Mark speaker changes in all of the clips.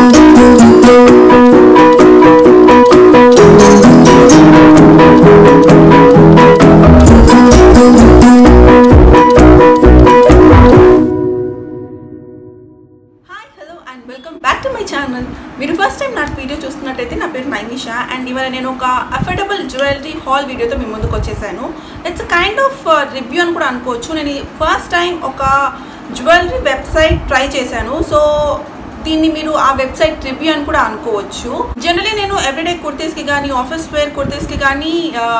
Speaker 1: Hi hello and welcome back to my channel మీరు first time నా video చూస్తున్నట్టయితే నా పేరు మైమిషా అండ్ ఇవాళ నేను ఒక అఫోర్డబుల్ జ్యువెలరీ హాల్ వీడియోతో మీ ముందుకు వచ్చేసాను ఇట్స్ కైండ్ ఆఫ్ రివ్యూ అని కూడా అనుకోవచ్చు నేను ఫస్ట్ టైం ఒక జ్యువెలరీ వెబ్సైట్ ట్రై చేశాను సో దీన్ని మీరు ఆ వెబ్సైట్ రివ్యూ అని కూడా అనుకోవచ్చు జనరలీ నేను ఎవ్రీడే కుర్తీస్కి కానీ ఆఫీస్ వేర్ కుర్తీస్కి కానీ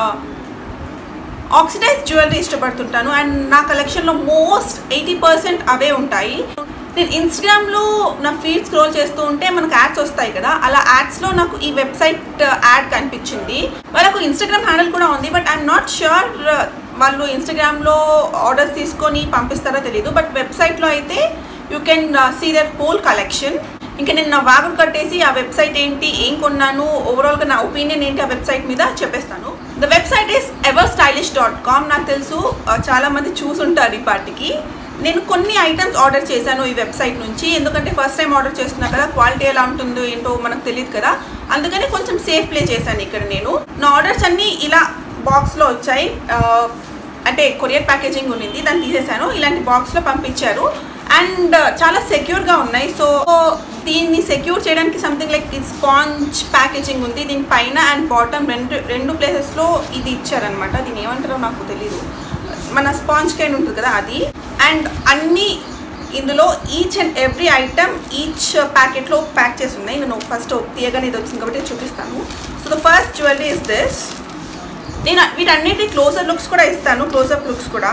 Speaker 1: ఆక్సిడైజ్ జ్యువెలరీ ఇష్టపడుతుంటాను అండ్ నా కలెక్షన్లో మోస్ట్ ఎయిటీ పర్సెంట్ అవే ఉంటాయి నేను ఇన్స్టాగ్రామ్లో నా ఫీడ్ స్క్రోల్ చేస్తూ ఉంటే మనకు యాడ్స్ వస్తాయి కదా అలా యాడ్స్లో నాకు ఈ వెబ్సైట్ యాడ్ కనిపించింది వాళ్ళకు ఇన్స్టాగ్రామ్ హ్యాండిల్ కూడా ఉంది బట్ ఐఎమ్ నాట్ ష్యూర్ వాళ్ళు ఇన్స్టాగ్రామ్లో ఆర్డర్స్ తీసుకొని పంపిస్తారో తెలియదు బట్ వెబ్సైట్లో అయితే you can see their whole collection ఇంకా నేను నా వాగుడు కట్టేసి ఆ వెబ్సైట్ ఏంటి ఏం కొన్నాను ఓవరాల్గా నా ఒపీనియన్ ఏంటి ఆ వెబ్సైట్ మీద చెప్పేస్తాను the website is ever stylish dot com నాకు తెలుసు ఆ, చాలా మంది చూసుంటారు ఈ పార్టీకి నేను కొన్ని ఐటమ్స్ ఆర్డర్ చేశాను ఈ వెబ్సైట్ నుంచి ఎందుకంటే ఫస్ట్ టైం ఆర్డర్ చేస్తున్నా కదా క్వాలిటీ ఎలా ఉంటుందో ఏంటో మనకు తెలియదు కదా అందుకని కొంచెం సేఫ్ ప్లే చేశాను ఇక్కడ నేను నా ఆర్డర్స్ అన్నీ ఇలా బాక్స్లో వచ్చాయి ఆ, అంటే కొరియర్ ప్యాకేజింగ్ ఉన్నింది దాన్ని తీసేశాను ఇలాంటి బాక్స్లో పంపించారు అండ్ చాలా సెక్యూర్గా ఉన్నాయి సో దీన్ని సెక్యూర్ చేయడానికి సంథింగ్ లైక్ స్పాంజ్ ప్యాకేజింగ్ ఉంది దీని పైన అండ్ బాటమ్ రెండు రెండు ప్లేసెస్లో ఇది ఇచ్చారనమాట దీన్ని ఏమంటారో నాకు తెలీదు మన స్పాంజ్ కైండ్ ఉంటుంది కదా అది అండ్ అన్నీ ఇందులో each and every item each ప్యాకెట్లో ప్యాక్ చేసి ఉన్నాయి నేను ఫస్ట్ తీయగానే ఇది వచ్చింది కాబట్టి చూపిస్తాను so the first jewellery is this నేను వీటన్నిటి క్లోజర్ లుక్స్ కూడా ఇస్తాను క్లోజప్ లుక్స్ కూడా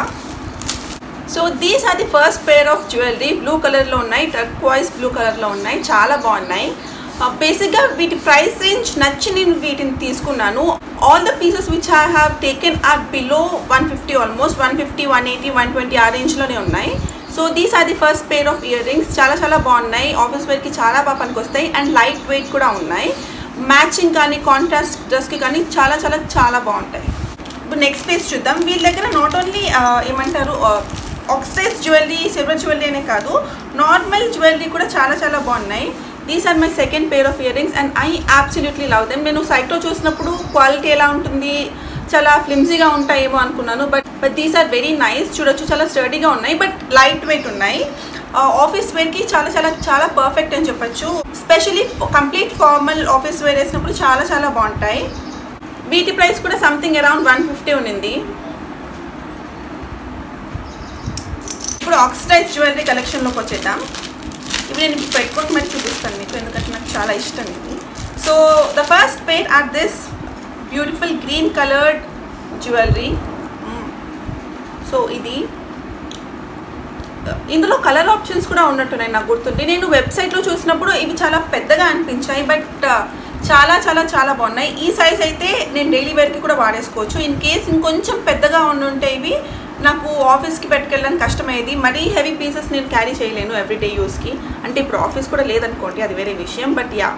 Speaker 1: so these are the first pair of jewellery blue కలర్లో ఉన్నాయి టర్క్వాయిస్ బ్లూ కలర్లో ఉన్నాయి చాలా బాగున్నాయి బేసిక్గా వీటి ప్రైస్ రేంజ్ నచ్చి నేను వీటిని తీసుకున్నాను all the pieces which I have taken are below one fifty almost one fifty one eighty one twenty ఆ రేంజ్లోనే ఉన్నాయి so these are the first pair of earrings చాలా చాలా బాగున్నాయి ఆఫీస్ వేర్కి చాలా బాగా పనికొస్తాయి అండ్ లైట్ వెయిట్ కూడా ఉన్నాయి మ్యాచింగ్ కానీ కాంట్రాస్ట్ డ్రెస్కి కానీ చాలా చాలా చాలా బాగుంటాయి ఇప్పుడు నెక్స్ట్ పేజ్ చూద్దాం వీళ్ళ దగ్గర నాట్ ఓన్లీ ఏమంటారు ఆక్సిడైజ్ జ్యువెలరీ సిల్వర్ జ్యువెలరీ అనే కాదు నార్మల్ జ్యువెలరీ కూడా చాలా చాలా బాగున్నాయి these are my second pair of earrings and I absolutely love them నేను సైట్లో చూసినప్పుడు క్వాలిటీ ఎలా ఉంటుంది చాలా ఫ్లిమ్జీగా ఉంటాయేమో అనుకున్నాను but but these are very nice చూడొచ్చు చాలా స్టడీగా ఉన్నాయి బట్ లైట్ వెయిట్ ఉన్నాయి ఆఫీస్ వేర్కి చాలా చాలా చాలా పర్ఫెక్ట్ అని చెప్పొచ్చు specially complete formal office wear వేసినప్పుడు చాలా చాలా బాగుంటాయి వీటి ప్రైస్ కూడా సంథింగ్ అరౌండ్ వన్ ఫిఫ్టీ ఉన్నింది ఇప్పుడు ఆక్సిడైజ్ జ్యువెలరీ కలెక్షన్లోకి వచ్చేద్దాం ఇవి నేను ఇప్పుడు పెట్టుకొని మరి చూపిస్తాను మీకు ఎందుకంటే నాకు చాలా ఇష్టం ఇది so the first pair are this beautiful green coloured jewellery so ఇది ఇందులో కలర్ ఆప్షన్స్ కూడా ఉన్నట్టున్నాయి నాకు గుర్తుంటే నేను వెబ్సైట్లో చూసినప్పుడు ఇవి చాలా పెద్దగా అనిపించాయి బట్ చాలా చాలా చాలా బాగున్నాయి ఈ సైజ్ అయితే నేను డైలీ వేర్కి కూడా వాడేసుకోవచ్చు ఇన్ కేస్ ఇంకొంచెం పెద్దగా ఉండుంటే ఇవి నాకు ఆఫీస్కి పెట్టుకెళ్ళడానికి కష్టమయ్యేది మరీ హెవీ పీసెస్ నేను క్యారీ చేయలేను ఎవ్రీడే యూస్కి అంటే ఇప్పుడు ఆఫీస్ కూడా లేదనుకోండి అది వేరే విషయం but ya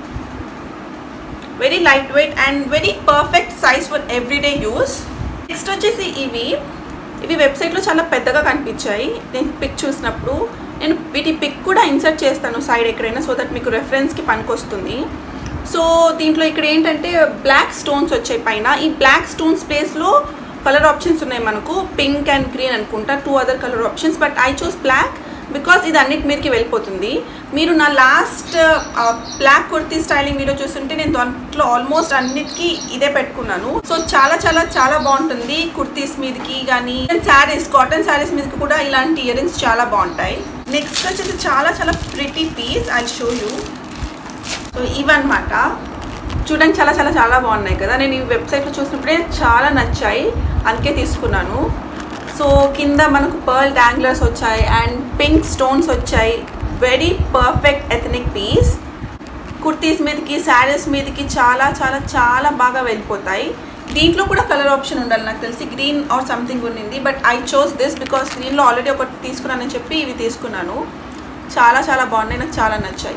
Speaker 1: very light weight and very perfect size for everyday use next వచ్చేసి ఇవి ఇవి వెబ్సైట్లో చాలా పెద్దగా కనిపించాయి నేను పిక్ చూసినప్పుడు నేను వీటి పిక్ కూడా ఇన్సర్ట్ చేస్తాను సైడ్ ఎక్కడైనా సో దట్ మీకు రెఫరెన్స్కి పనికొస్తుంది సో దీంట్లో ఇక్కడ ఏంటంటే బ్లాక్ స్టోన్స్ వచ్చాయి పైన ఈ బ్లాక్ స్టోన్స్ ప్లేస్లో కలర్ ఆప్షన్స్ ఉన్నాయి మనకు పింక్ అండ్ గ్రీన్ అనుకుంటా two other colour options but I choose black because ఇది అన్నిటి మీదకి వెళ్ళిపోతుంది మీరు నా last black kurti styling video చూస్తుంటే నేను దాంట్లో ఆల్మోస్ట్ అన్నిటికీ ఇదే పెట్టుకున్నాను సో చాలా చాలా చాలా బాగుంటుంది కుర్తీస్ మీదకి కానీ శారీస్ కాటన్ శారీస్ మీదకి కూడా ఇలాంటి ఇయర్ రింగ్స్ చాలా బాగుంటాయి నెక్స్ట్ వచ్చేసి చాలా చాలా pretty piece I show you so ఇవన్నమాట చూడడానికి చాలా చాలా చాలా బాగున్నాయి కదా నేను ఈ వెబ్సైట్లో చూసినప్పుడే చాలా నచ్చాయి అందుకే తీసుకున్నాను సో కింద మనకు పర్ల్ డాంగ్లర్స్ వచ్చాయి అండ్ పింక్ స్టోన్స్ వచ్చాయి very perfect ethnic piece kurtis మీదకి శారీస్ మీదకి చాలా చాలా చాలా బాగా వెళ్ళిపోతాయి దీంట్లో కూడా కలర్ ఆప్షన్ ఉండాలి నాకు తెలిసి గ్రీన్ ఆర్ సంథింగ్ ఉన్నింది but I chose this because గ్రీన్లో ఆల్రెడీ ఒకటి తీసుకున్నానని చెప్పి ఇవి తీసుకున్నాను చాలా చాలా బాగున్నాయి నాకు చాలా నచ్చాయి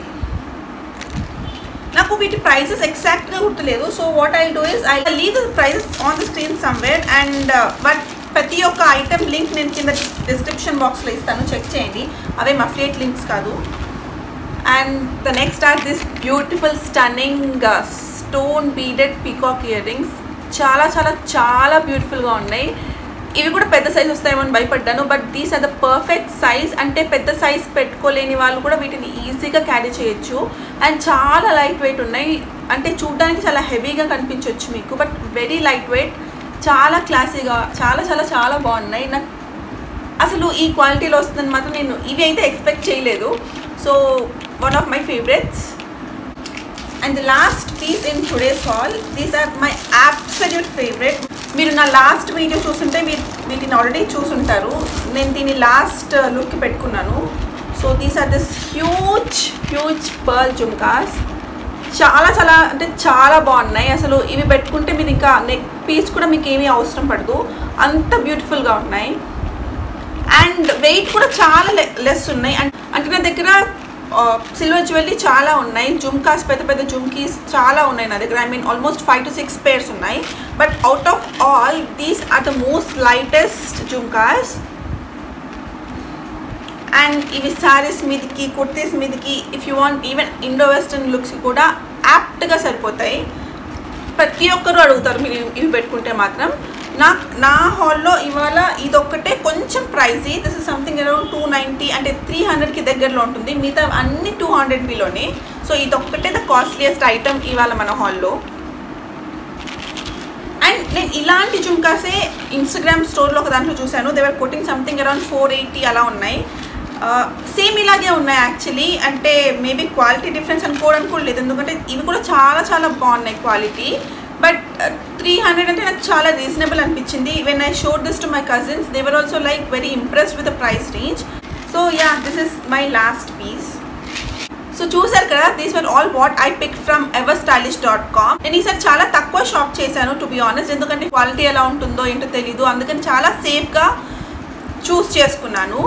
Speaker 1: నాకు వీటి ప్రైసెస్ ఎగ్జాక్ట్గా గుర్తులేదు so what I do is I leave the prices on the screen somewhere and but ప్రతి ఒక్క ఐటమ్ లింక్ నేను కింద డిస్క్రిప్షన్ బాక్స్లో ఇస్తాను చెక్ చేయండి అవే మఫ్లియేట్ లింక్స్ కాదు and the next are this beautiful stunning stone beaded peacock earrings చాలా చాలా చాలా బ్యూటిఫుల్గా ఉన్నాయి ఇవి కూడా పెద్ద సైజ్ వస్తాయేమో అని భయపడ్డాను but these are the perfect size అంటే పెద్ద సైజ్ పెట్టుకోలేని వాళ్ళు కూడా వీటిని ఈజీగా క్యారీ చేయొచ్చు అండ్ చాలా లైట్ వెయిట్ ఉన్నాయి అంటే చూడడానికి చాలా హెవీగా కనిపించవచ్చు మీకు బట్ వెరీ లైట్ వెయిట్ చాలా క్లాసీగా చాలా చాలా చాలా బాగున్నాయి నాకు అసలు ఈ క్వాలిటీలో వస్తుందని మాత్రం నేను ఇవి అయితే ఎక్స్పెక్ట్ చేయలేదు so one of my favourites and the last piece in today's haul these are my absolute favourite మీరు నా లాస్ట్ వీడియో చూస్తుంటే మీరు వీటిని ఆల్రెడీ చూసుంటారు నేను దీన్ని లాస్ట్ లుక్ పెట్టుకున్నాను so these are this huge huge pearl jhumkas చాలా చాలా అంటే చాలా బాగున్నాయి అసలు ఇవి పెట్టుకుంటే మీరు ఇంకా నెక్ పీస్ కూడా మీకు ఏమీ అవసరం పడదు అంత బ్యూటిఫుల్గా ఉన్నాయి అండ్ వెయిట్ కూడా చాలా లెస్ ఉన్నాయి అండ్ అంటే నా దగ్గర సిల్వర్ జ్యువెలరీ చాలా ఉన్నాయి జుమ్కాస్ పెద్ద పెద్ద జుమ్కీస్ చాలా ఉన్నాయి నా దగ్గర I mean almost five to six pairs ఉన్నాయి but out of all these are the most lightest jhumkas and ఇవి శారీస్ మీదకి కుర్తీస్ మీదకి if you want even Indo western looks కూడా యాప్ట్గా సరిపోతాయి ప్రతి ఒక్కరు అడుగుతారు మీరు ఇవి పెట్టుకుంటే మాత్రం నా నా హాల్లో ఇవాళ ఇదొక్కటే కొంచెం pricey this is something around two ninety అంటే త్రీ హండ్రెడ్కి దగ్గరలో ఉంటుంది మిగతా అన్ని టూ హండ్రెడ్ బిలోనే సో ఇదొక్కటే ద కాస్ట్లియస్ట్ ఐటమ్ ఇవాళ మన హాల్లో అండ్ నేను ఇలాంటి జుమ్కాసే ఇన్స్టాగ్రామ్ స్టోర్లో ఒక దాంట్లో చూశాను they were coating something around four eighty అలా ఉన్నాయి సేమ్ ఇలాగే ఉన్నాయి యాక్చువల్లీ అంటే మేబీ క్వాలిటీ డిఫరెన్స్ అనుకోవడానికి కూడా లేదు ఎందుకంటే ఇవి కూడా చాలా చాలా బాగున్నాయి క్వాలిటీ బట్ త్రీ హండ్రెడ్ అంటే నాకు చాలా రీజనబుల్ అనిపించింది when I showed this to my cousins they were also like very impressed with the price range so ya this is my last piece so చూసారు కదా these were all what I pick from ever stylish dot com నేను ఈసారి చాలా తక్కువ shop చేశాను to be honest ఎందుకంటే quality ఎలా ఉంటుందో ఏంటో తెలీదు అందుకని చాలా సేఫ్గా చూస్ చేసుకున్నాను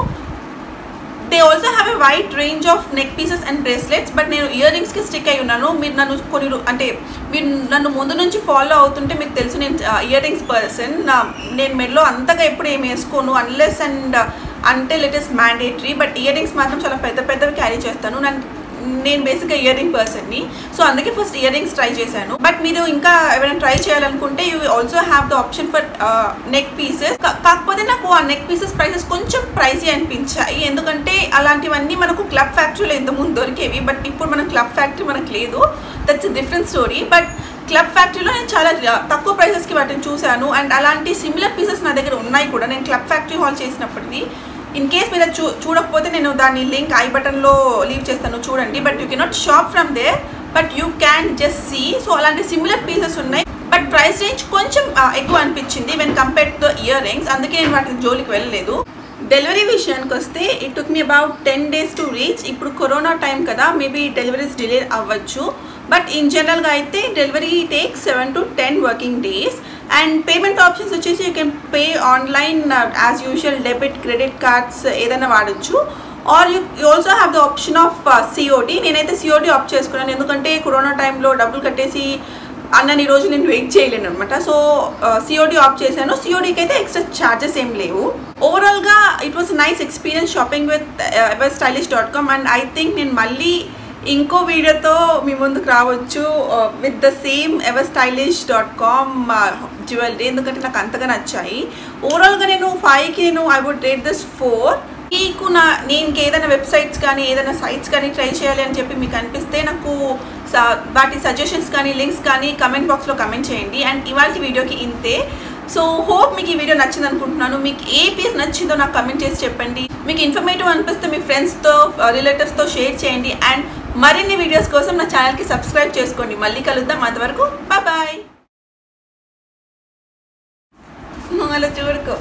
Speaker 1: they also have a wide range of neck pieces and bracelets but నేను ఇయర్ రింగ్స్కి స్టిక్ అయి ఉన్నాను మీరు నన్ను కొన్ని రో- అంటే మీరు నన్ను ముందు నుంచి ఫాలో అవుతుంటే మీకు తెలుసు నేను ఇయర్ రింగ్స్ పర్సన్ నేను మెడలో అంతగా ఎప్పుడు ఏం వేసుకోను అన్లెస్ అండ్ అంటే it is mandatory but earrings మాత్రం చాలా పెద్ద పెద్దవి క్యారీ చేస్తాను నన్ను నేను బేసిక్గా ఇయర్ రింగ్ పర్సన్ని సో అందుకే ఫస్ట్ ఇయర్ రింగ్స్ ట్రై చేశాను బట్ మీరు ఇంకా ఎవరైనా ట్రై చేయాలనుకుంటే you also have the option for neck pieces కాకపోతే నాకు ఆ నెక్ పీసెస్ ప్రైసెస్ కొంచెం ప్రైసీ అనిపించాయి ఎందుకంటే అలాంటివన్నీ మనకు క్లబ్ ఫ్యాక్టరీలో ఇంతకుముందు దొరికేవి బట్ ఇప్పుడు మన క్లబ్ ఫ్యాక్టరీ మనకు లేదు that's different story but Club ఫ్యాక్టరీలో నేను చాలా తక్కువ ప్రైసెస్కి వాటిని చూశాను అండ్ అలాంటి సిమిలర్ పీసెస్ నా దగ్గర ఉన్నాయి కూడా నేను క్లబ్ ఫ్యాక్టరీ హాల్ చేసినప్పటిది ఇన్ కేస్ మీరు అది చూ చూడకపోతే నేను దాని లింక్ ఐ బటన్లో లీవ్ చేస్తాను చూడండి but you cannot shop from there but you can just see so అలాంటి సిమిలర్ పీసెస్ ఉన్నాయి బట్ ప్రైస్ రేంజ్ కొంచెం ఆ, ఎక్కువ అనిపించింది when compare to the earrings అందుకే నేను వాటికి జోలికి వెళ్ళలేదు డెలివరీ విషయానికి వస్తే it took me about ten days to reach ఇప్పుడు కరోనా టైం కదా మేబీ డెలివరీస్ డిలే అవ్వచ్చు బట్ ఇన్ జనరల్గా అయితే delivery take seven to ten working days and payment options వచ్చేసి you can pay online as usual debit credit cards ఏదైనా వాడచ్చు or you you also have the option of COD నేనైతే COD opt చేసుకున్నాను ఎందుకంటే corona టైంలో డబ్బులు కట్టేసి అన్నని రోజు నేను వెయిట్ చేయలేను అనమాట సో సిఓడి ఆప్ చేశాను సిఓడికి అయితే ఎక్స్ట్రా ఛార్జెస్ ఏం లేవు ఓవరాల్గా it was nice experience shopping with ever stylish dot com and I think నేను మళ్ళీ ఇంకో వీడియోతో మీ ముందుకు రావచ్చు with the same ever stylish dot com jewellery ఎందుకంటే నాకు అంతగా నచ్చాయి ఓవరాల్గా నేను ఫైవ్కి నేను I would rate this four మీకు నా నేను ఇంకేదైనా వెబ్సైట్స్ కానీ ఏదైనా సైట్స్ కానీ ట్రై చేయాలి అని చెప్పి మీకు అనిపిస్తే నాకు స- వాటి సజెషన్స్ కానీ లింక్స్ కానీ కమెంట్ బాక్స్లో కమెంట్ చేయండి అండ్ ఇవాళ వీడియోకి ఇంతే సో హోప్ మీకు ఈ వీడియో నచ్చింది అనుకుంటున్నాను మీకు ఏ పీస్ నచ్చిందో నాకు కమెంట్ చేసి చెప్పండి మీకు ఇన్ఫర్మేటివ్ అనిపిస్తే మీ ఫ్రెండ్స్తో రిలేటివ్స్తో షేర్ చేయండి అండ్ మరిన్ని వీడియోస్ కోసం నా ఛానల్కి సబ్స్క్రైబ్ చేసుకోండి మళ్ళీ కలుద్దాం అంతవరకు బాయ్ బాయ్ అలా చూడుకో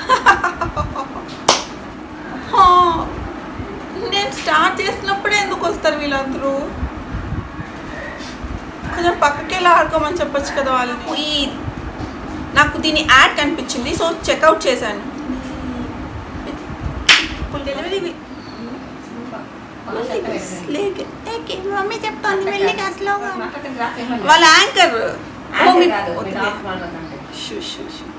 Speaker 1: హా, నేను స్టార్ట్ చేసినప్పుడే ఎందుకు వస్తారు వీళ్ళందరూ కొంచెం పక్కకి వెళ్ళి ఆడుకోమని చెప్పొచ్చు కదా వాళ్ళకి ఈ నాకు దీని యాడ్ కనిపించింది సో చెక్అవుట్ చేశాను డెలివరీ మమ్మీ చెప్తాను మెల్లిగా స్లోగా వాళ్ళ యాంకర్ ఓ మీ
Speaker 2: కాదు
Speaker 1: వద్దులే.
Speaker 2: డాక్టర్ వాళ్ళకంటే
Speaker 1: షూ షూ షూ